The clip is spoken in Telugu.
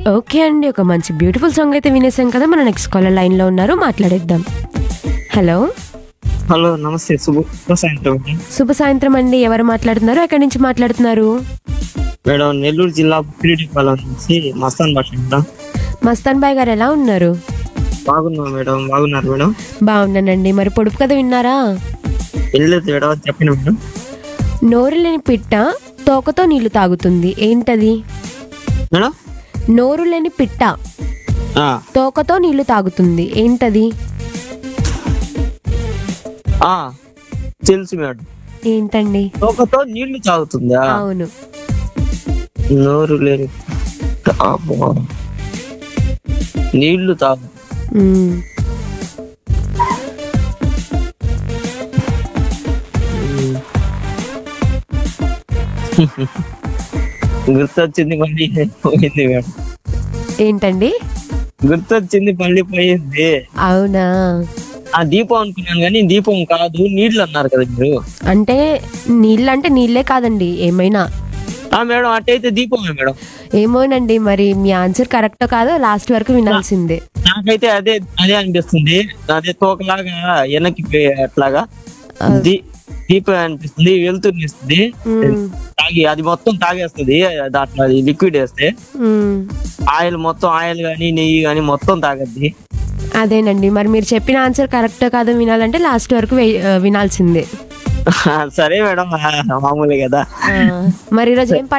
ఓకే అండి ఒక మంచి బ్యూటిఫుల్ సాంగ్ అయితే వినేసాం కదా మన నెక్స్ట్ కాలర్ లైన్ లో ఉన్నారు మాట్లాడేద్దాం హలో హలో నమస్తే శుభ శుభ సాయంత్రం అండి. శుభ సాయంత్రం అండి ఎవరు మాట్లాడుతున్నారు ఎక్కడి నుంచి మాట్లాడుతున్నారు మేడం నెల్లూరు జిల్లా పిరిటిపాలెం నుంచి మస్తాన్ భాష మేడం మస్తాన్ బాయ్ గారు ఎలా ఉన్నారు బాగున్నాం మేడం బాగున్నారు మేడం బాగున్నానండి మరి పొడుపు కథ విన్నారా వెళ్ళలేదు మేడం చెప్పిన మేడం నోరు లేని పిట్ట తోకతో నీళ్లు తాగుతుంది ఏంటది మేడం నోరు లేని పిట్ట ఆ, తోకతో నీళ్లు తాగుతుంది ఏంటది ఆ, తెలుసు మేడం ఏంటండి తోకతో నీళ్లు తాగుతుందా అవును నోరు లేని అబ్బో. నీళ్లు తాగు మ్మ్. గుర్తొచ్చింది మళ్ళీ పోయింది మేడం ఏంటండి గుర్తొచ్చింది మళ్ళీ పోయింది అవునా ఆ దీపం అనుకున్నాను కానీ దీపం కాదు నీళ్లు అన్నారు కదా మీరు అంటే నీళ్ళు అంటే నీళ్ళే కాదండి ఏమైనా ఆ మేడం అట్టయితే దీపమే మేడం ఏమోనండి మరి మీ ఆన్సర్ కరెక్టో కాదో లాస్ట్ వరకు వినాల్సిందే నాకైతే అదే అదే అనిపిస్తుంది అదే తోకలాగా వెనక్కి పోయే అట్లాగా దీ- దీపం అనిపిస్తుంది వెళ్తున్నిస్తుంది మ్మ్. తాగి అది మొత్తం తాగేస్తుంది దాంట్లో అది లిక్విడ్ వేస్తే మ్మ్. ఆయిల్ మొత్తం ఆయిల్ గానీ నెయ్యి గానీ మొత్తం తాగద్ది అదేనండి మరి మీరు చెప్పిన ఆన్సర్ కరెక్టో కాదో వినాలంటే లాస్ట్ వరకు వే- ఆ, వినాల్సిందే సరే మేడం మామూలే కదా ఆ, మరి ఈరోజు ఏం